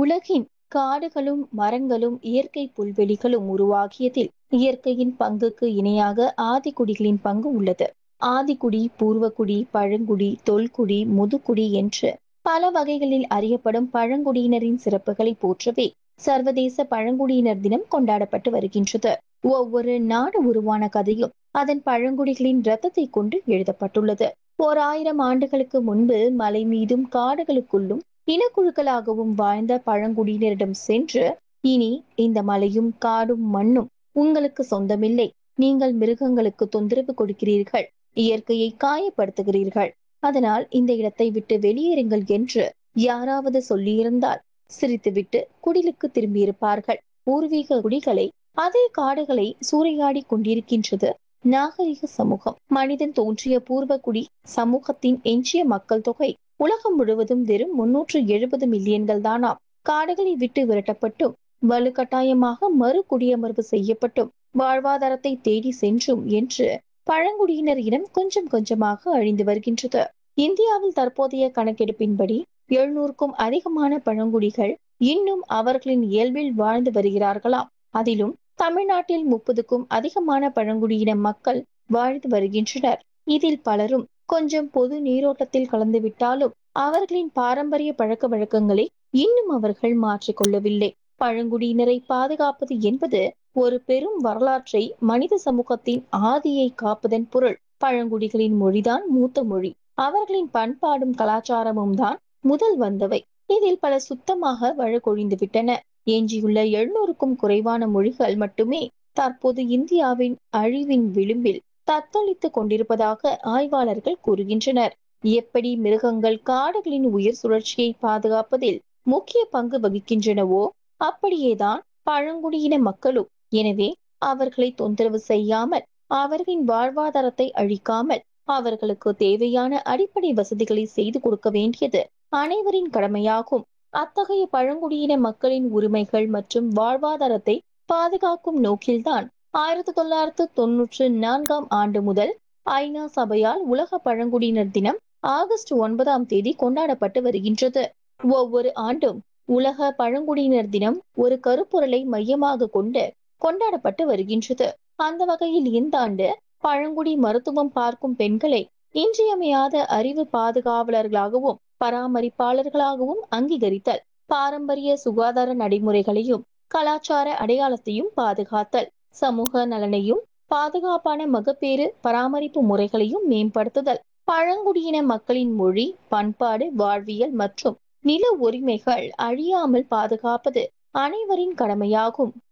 உலகின் காடுகளும் மரங்களும் இயற்கை புல்வெளிகளும் உருவாகியதில் இயற்கையின் பங்குக்கு இணையாக ஆதிக்குடிகளின் பங்கு உள்ளது ஆதிக்குடி பூர்வக்குடி பழங்குடி தொல்குடி முதுக்குடி என்று பல வகைகளில் அறியப்படும் பழங்குடியினரின் சிறப்புகளை போற்றவே சர்வதேச பழங்குடியினர் தினம் கொண்டாடப்பட்டு வருகின்றது ஒவ்வொரு நாடு உருவான கதையும் அதன் பழங்குடிகளின் ரத்தத்தை கொண்டு எழுதப்பட்டுள்ளது ஓர் ஆயிரம் ஆண்டுகளுக்கு முன்பு மலை மீதும் காடுகளுக்குள்ளும் இனக்குழுக்களாகவும் வாழ்ந்த பழங்குடியினரிடம் சென்று இனி இந்த மலையும் காடும் மண்ணும் உங்களுக்கு சொந்தமில்லை நீங்கள் மிருகங்களுக்கு தொந்தரவு கொடுக்கிறீர்கள் இயற்கையை காயப்படுத்துகிறீர்கள் அதனால் இந்த இடத்தை விட்டு வெளியேறுங்கள் என்று யாராவது சொல்லியிருந்தால் சிரித்துவிட்டு குடிலுக்கு திரும்பியிருப்பார்கள் பூர்வீக குடிகளை அதே காடுகளை சூறையாடி கொண்டிருக்கின்றது நாகரிக சமூகம் மனிதன் தோன்றிய பூர்வகுடி சமூகத்தின் எஞ்சிய மக்கள் தொகை உலகம் முழுவதும் வெறும் முன்னூற்று எழுபது மில்லியன்கள் தானாம் காடுகளை விட்டு விரட்டப்பட்டும் வலுக்கட்டாயமாக மறு குடியமர்வு செய்யப்பட்டும் வாழ்வாதாரத்தை தேடி சென்றும் என்று பழங்குடியினர் இனம் கொஞ்சம் கொஞ்சமாக அழிந்து வருகின்றது இந்தியாவில் தற்போதைய கணக்கெடுப்பின்படி எழுநூறுக்கும் அதிகமான பழங்குடிகள் இன்னும் அவர்களின் இயல்பில் வாழ்ந்து வருகிறார்களாம் அதிலும் தமிழ்நாட்டில் முப்பதுக்கும் அதிகமான பழங்குடியின மக்கள் வாழ்ந்து வருகின்றனர் இதில் பலரும் கொஞ்சம் பொது நீரோட்டத்தில் கலந்துவிட்டாலும் அவர்களின் பாரம்பரிய பழக்க வழக்கங்களை இன்னும் அவர்கள் மாற்றிக்கொள்ளவில்லை பழங்குடியினரை பாதுகாப்பது என்பது ஒரு பெரும் வரலாற்றை மனித சமூகத்தின் ஆதியை காப்பதன் பொருள் பழங்குடிகளின் மொழிதான் மூத்த மொழி அவர்களின் பண்பாடும் கலாச்சாரமும் தான் முதல் வந்தவை இதில் பல சுத்தமாக வழக்கொழிந்து விட்டன எஞ்சியுள்ள எழுநூறுக்கும் குறைவான மொழிகள் மட்டுமே தற்போது இந்தியாவின் அழிவின் விளிம்பில் தத்தளித்துக் கொண்டிருப்பதாக ஆய்வாளர்கள் கூறுகின்றனர் எப்படி மிருகங்கள் காடுகளின் உயிர் சுழற்சியை பாதுகாப்பதில் முக்கிய பங்கு வகிக்கின்றனவோ அப்படியேதான் பழங்குடியின மக்களும் எனவே அவர்களை தொந்தரவு செய்யாமல் அவர்களின் வாழ்வாதாரத்தை அழிக்காமல் அவர்களுக்கு தேவையான அடிப்படை வசதிகளை செய்து கொடுக்க வேண்டியது அனைவரின் கடமையாகும் அத்தகைய பழங்குடியின மக்களின் உரிமைகள் மற்றும் வாழ்வாதாரத்தை பாதுகாக்கும் நோக்கில்தான் ஆயிரத்தி தொள்ளாயிரத்து தொன்னூற்று நான்காம் ஆண்டு முதல் ஐநா சபையால் உலக பழங்குடியினர் தினம் ஆகஸ்ட் ஒன்பதாம் தேதி கொண்டாடப்பட்டு வருகின்றது ஒவ்வொரு ஆண்டும் உலக பழங்குடியினர் தினம் ஒரு கருப்பொருளை மையமாக கொண்டு கொண்டாடப்பட்டு வருகின்றது அந்த வகையில் இந்த ஆண்டு பழங்குடி மருத்துவம் பார்க்கும் பெண்களை இன்றியமையாத அறிவு பாதுகாவலர்களாகவும் பராமரிப்பாளர்களாகவும் அங்கீகரித்தல் பாரம்பரிய சுகாதார நடைமுறைகளையும் கலாச்சார அடையாளத்தையும் பாதுகாத்தல் சமூக நலனையும் பாதுகாப்பான மகப்பேறு பராமரிப்பு முறைகளையும் மேம்படுத்துதல் பழங்குடியின மக்களின் மொழி பண்பாடு வாழ்வியல் மற்றும் நில உரிமைகள் அழியாமல் பாதுகாப்பது அனைவரின் கடமையாகும்